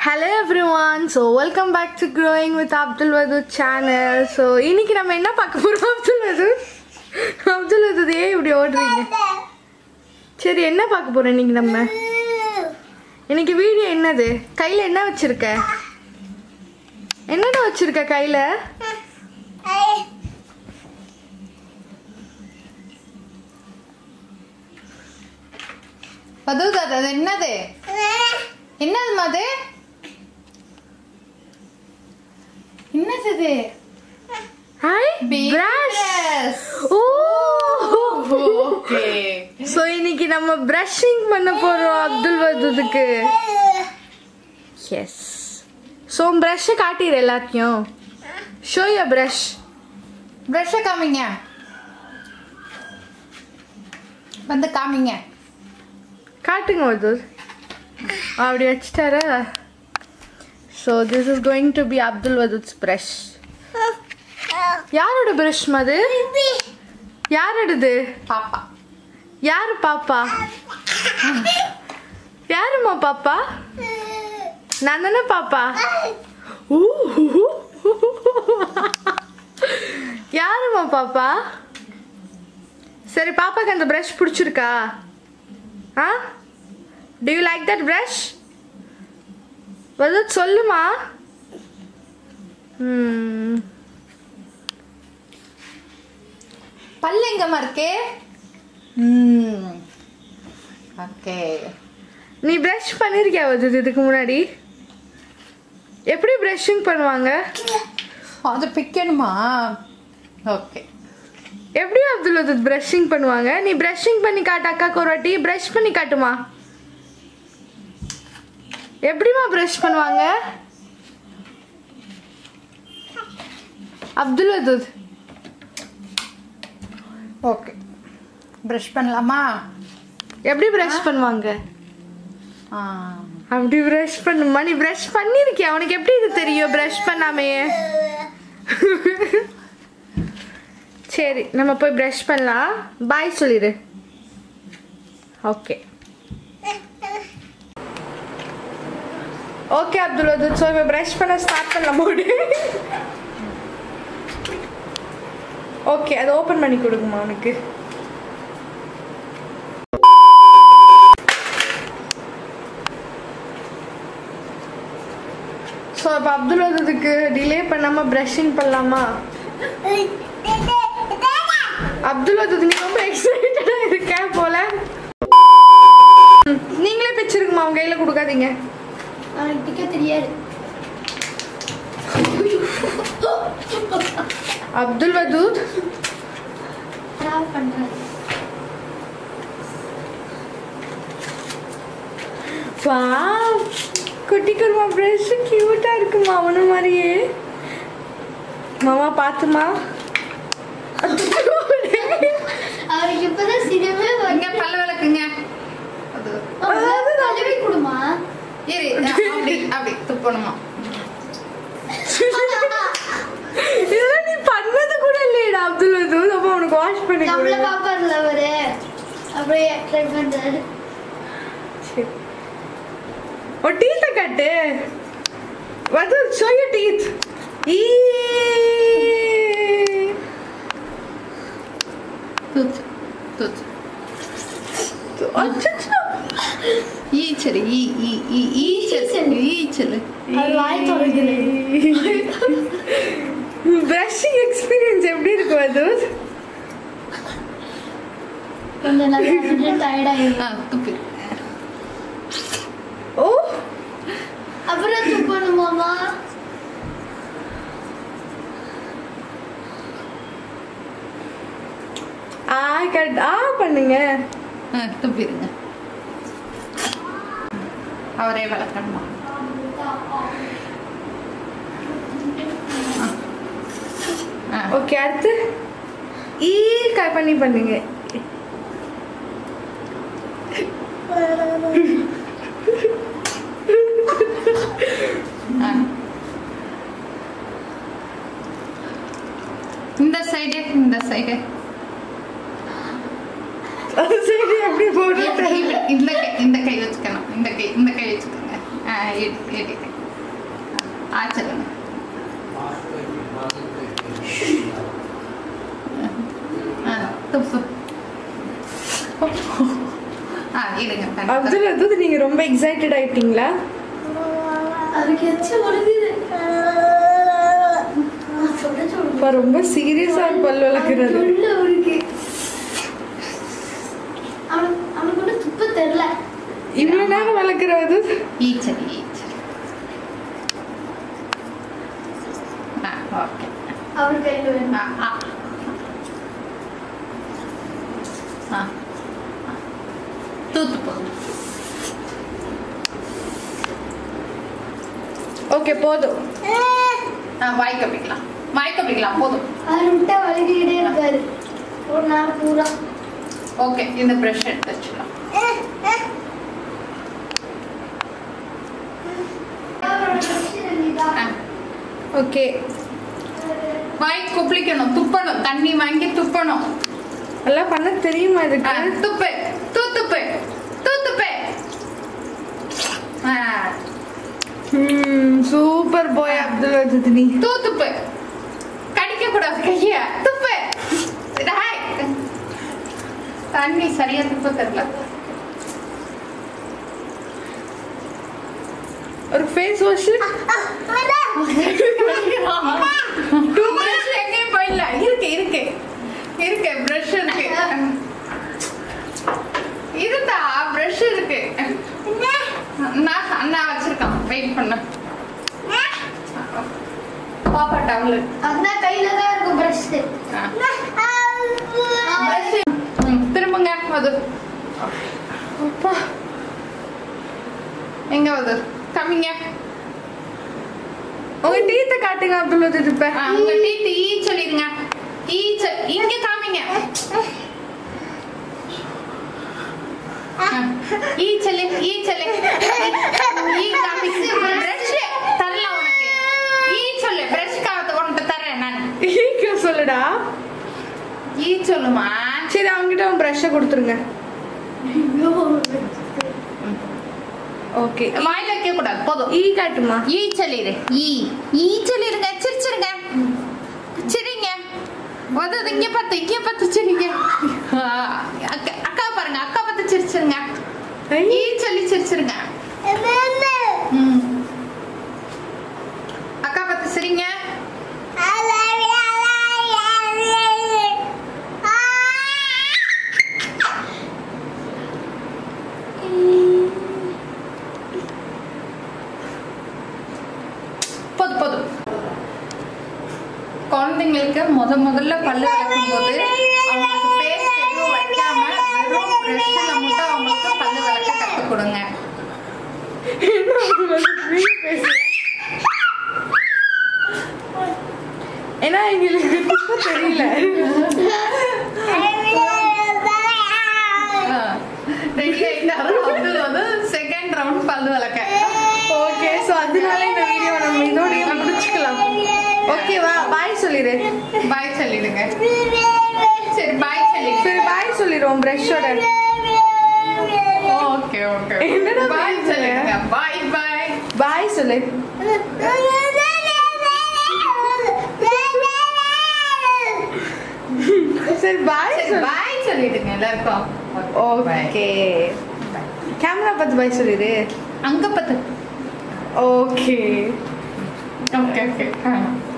Hello everyone so welcome back to growing with Abdul Wadood channel so இன்னைக்கு நம்ம என்ன பார்க்க போகிறோம் அப்துல் வதூத் அப்துல் வதூத் ஏன் இப்படி ஓடுறீங்க சரி என்ன பார்க்க போகிறோம் இன்னைக்கு நம்ம இன்னைக்கு வீடியோ என்னது கையில் என்ன வச்சிருக்க என்னடா வச்சிருக்க கையில் மது அது என்னது என்னது மது என்னது இது hi Baby brush dress. Oh okay so இன்னைக்கு நம்ம ப்ரஷிங் பண்ண போகிறோம் அப்துல் வதூதுக்கு எஸ் ஸோ ப்ரஷ்ஷை காட்டிடு எல்லாத்தையும் ஷோ ய ப்ரஷ் ப்ரஷ்ஷை காமிங்க வந்து காமிங்க காட்டுங்க வதூத் அப்படி வச்சுட்டாரா so this is going to be Abdul வதூத்ஸ் ப்ரஷ் யாரோட ப்ரஷ் மது யாரோடது பாப்பா யாரு பாப்பா யாரும்மா பாப்பா நான் தானே பாப்பா ஊ, யாரும்மா பாப்பா சரி பாப்பாக்கு அந்த ப்ரஷ் பிடிச்சிருக்கா ah do you like that brush வந்து சொல்லுமா ம் பல்லு எங்கம்மா இருக்கு ம் ஓகே நீ ப்ரஷ் பண்ணிருக்கியா வது இதுக்கு முன்னாடி எப்படி ப்ரஷிங் பண்ணுவாங்க அது பிக்கணுமா ஓகே எப்படி அப்துல் வதூத் ப்ரஷிங் பண்ணுவாங்க நீ ப்ரஷிங் பண்ணி காட்டு அக்காக்கு ஒரு வாட்டி ப்ரஷ் பண்ணி காட்டுமா எப்படிமா ப்ரஷ் பண்ணுவாங்க அப்துல் வதூத் ஓகே ப்ரஷ் பண்ணலாமா எப்படி ப்ரஷ் பண்ணுவாங்க ஆ அப்படி ப்ரஷ் பண்ணுமா நீ ப்ரஷ் பண்ணிருக்கியா உனக்கு எப்படி இது தெரியும் ப்ரஷ் பண்ணாமையே சரி நம்ம போய் ப்ரஷ் பண்ணலாம் பாய் சொல்லிடு okay okay Abdul Wadood so இப்போ ப்ரஷ் பண்ண ஸ்டார்ட் பண்ணலாம் போடு ஓகே அதை ஓப்பன் பண்ணி கொடுக்குமா உனக்கு ஸோ இப்போ அப்துல் வதூத்துக்கு டிலே பண்ணாமல் ப்ரஷிங் பண்ணலாமா அப்துல் வதூத் நீ ரொம்ப எக்ஸைட்டடா இருக்க போல ம், நீங்களே பிச்சிருக்குமா உங்க கையில கொடுக்காதீங்க அவனுக்கு பிக்க தெரியாது அப்துல் வதூத் நான் பண்றேன் வாவ் குட்டி குருமா ப்ரஷ் கியூட்டா இருக்குமா அவன மாதிரியே மாமா பாத்துமா அவருக்கு இப்பதான் சிரிப்பே இங்க பல்லு விளக்குங்க அது வந்து கழுவி கொடுமா இரு அப்படி அப்படி துப்பணுமா இதெல்லாம் நீ பண்ணது கூட இல்லையடா அப்துல் வதூத் அப்போ உனக்கு வாஷ் பண்ணி நம்மள கொடு. பாப்பார்ல அவரு அப்படியே ட்ரை பண்றாரு சரி. ஒரு டீத்தை கட்டு வது show your teeth ஈ தூத்து தூத்து அச்சச்சோ. ஈச்சல் ஈ ஈ ஈ ஈச்சல் ஈச்சல் அவர் வாய் திறக்குது. brushing experience எப்படி இருக்கு வது கொஞ்சம் நல்லா வந்து டயர்ட் ஆ ஆயிடும் துப்பி ஓ அப்புறம் துப்பணுமாமா ஆ கட் ஆ பண்ணுங்க ஆ துப்பிடுங்க அவரே விளக்கணுமா ஆ ஓகே அடுத்து ஈ கட் பண்ணி பண்ணுங்க ஆ. இந்த சைடு இந்த சைடு அது சரி எப்படி போடுறது இந்த கை இந்த கை வச்சுக்கணும் இந்த கை இந்த கை வச்சுக்கோங்க ஆ எடு எடு அப்துல் அது நீங்க ரொம்ப எக்ஸைட்டட் ஆயிட்டீங்களா அதுக்கு எச்சு ஒழுகுது சொல்ல இப்ப ரொம்ப சீரியஸா பல் வளர்க்கறது உள்ள இருக்கு அவனுக்கு அவனுக்கு கூட துப்ப தெரியல இவ்வளவு நேரம் வளர்க்கறது ஈச்சல் ஈச்சல் ஆ ஓகே அவர் கையில வேணும் ஆ ஆ ஆ தூத்து போதும் ஓகே போதும் ஆ வாய் கப்பிக்கலாம் வாய் கப்பிக்கலாம் போதும் அவர் விட்டா வழுகிட்டே இருக்காரு ஒரு நாள் பூரா ஓகே இந்த ப்ரஷ் எடுத்து வச்சுக்கலாம் அவரோட பிரச்சனை இதுதான். ஆ ஓகே வாய் கொப்பளிக்கணும் துப்பணும் தண்ணி வாங்கி துப்பணும் எல்லாம் பண்ண தெரியுமா ஆ, இதுக்கு துப்பு தூத்துப்பு தூத்துப்பு ஆ ம் சூப்பர் பாய் அப்துல் வஜத் நீ தூத்துப்பு கடிக்க கூடாது கைய துப்பு டேய். தண்ணி சரியா துப்ப தெரியல ஒரு ஃபேஸ் வாஷ் டூ பிரஷ் எங்கேயும் போயிடல இருக்கு இருக்கு இருக்கு பிரஷ் இருக்கு இருந்தா பிரஷ் இருக்கு நான் நான் வச்சிருக்கேன் வெயிட் பண்ண பாப்பா டவுலு அதான் கையில தான் இருக்கும் பிரஷ் திரும்புங்க அது அப்பா எங்க அது கம்மிங்க உங்க டீத்த காட்டுங்க அப்துல் வஜத் இப்ப ஆ, உங்க டீத் ஈ சொல்லிருங்க ஈ சொ- இங்க காமிங்க ஆ, ஈ சொல்லு ஈ சொல்லு ஈ காமி பிரஷ் தரல உனக்கு ஈ சொல்லு பிரஷ் காத்து உனக்கு தரேன் நான் ஈக்க சொல்லுடா ஈ சொல்லுமா சரி அவங்ககிட்ட உன் ப்ரஷ்ஷை கொடுத்துருங்க ஓகே வாயில வைக்க கூடாது போதும் ஈ காட்டுமா ஈ சொல்லிடு ஈ ஈ சொல்லிருங்க சிரிச்சிருங்க சிரிங்க வந்து இங்க பார்த்து இங்க பார்த்து சிரிங்க ஆ, அக்கா அக்கா பாருங்க அக்கா பார்த்து சிரிச்சிருங்க ஐ, ஈ சொல்லி சிரிச்சிருங்க ம். அக்கா பார்த்து சிரிங்க போதும் போதும் குழந்தைங்களுக்கு முத முதல்ல பல்லு விளக்கும் போது அவங்களுக்கு பேஸ்ட் எதுவும் வைக்காம வெறும் ப்ரெஷ்ஷில் மட்டும் அவங்களுக்கு பல்லு விளக்க கற்றுக் கொடுங்க என்ன அப்துல் வஜத் நீங்க பேசுங்க ஏன்னா எங்களுக்கு துப்ப தெரியல ரெடி ஆயிட்டாரு அப்துல் வந்து செகண்ட் ரவுண்ட் பல்லு விளக்க ஓகே சோ அதனால இந்த வீடியோ நம்ம இதோடய முடிச்சுக்கலாம் ஓகேவா பாய் சொல்லிடு பாய் சொல்லிடுங்க சரி பாய் சொல்லிடுங்க சரி பாய் சொல்லிடுவோம் ப்ரஷ்ஷோட ஓகே ஓகே என்னடா பாய் பேசுற? சொல்லிடுங்க பாய் பாய் பாய் சொல்லு சரி பாய் சரி சொல்லு பாய் சொல்லிடுங்க எல்லாருக்கும் ஓகே கேமரா பார்த்து பாய் சொல்லிடு அங்க பத்து ஓகே ஓகே ஓகே